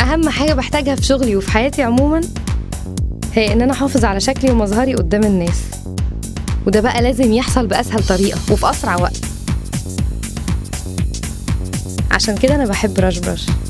اهم حاجه بحتاجها في شغلي وفي حياتي عموما هي ان انا احافظ على شكلي ومظهري قدام الناس وده بقى لازم يحصل باسهل طريقه وفي اسرع وقت عشان كده انا بحب رش برش